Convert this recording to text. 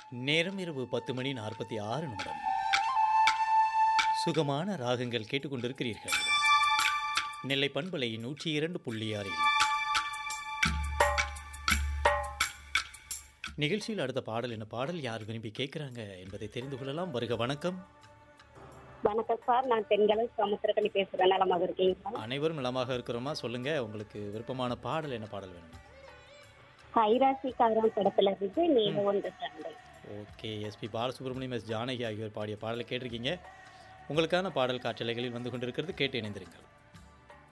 நேரம் இரவு பத்து மணி நாற்பத்தி ஆறு நிமிடம் சுகமான ராகங்கள் கேட்டுக்கொண்டிருக்கிறீர்கள் நெல்லை பண்பலை நூற்றி இரண்டு புள்ளி ஆறில் நிகழ்ச்சியில் அடுத்த பாடல் என்ன பாடல் யார் விரும்பி கேட்குறாங்க என்பதை தெரிந்து கொள்ளலாம் வருக வணக்கம் வணக்கம் சார் நான் தென்கலை சமுத்திரக்கணி பேசுறேன் நலமாக இருக்கீங்களா அனைவரும் நலமாக இருக்கிறோமா சொல்லுங்க உங்களுக்கு விருப்பமான பாடல் என்ன பாடல் வேணும் கைராசி காரம் படத்துல இருந்து நீங்க ஒன்று சண்டை okay S P Balasubramaniam S Janaki ஆகியோர் பாடிய பாடலை கேட்டிருக்கீங்க உங்களுக்கான பாடல் காற்றலைகளில் வந்து கொண்டிருக்கிறது கேட்டு இணைந்திருங்கள்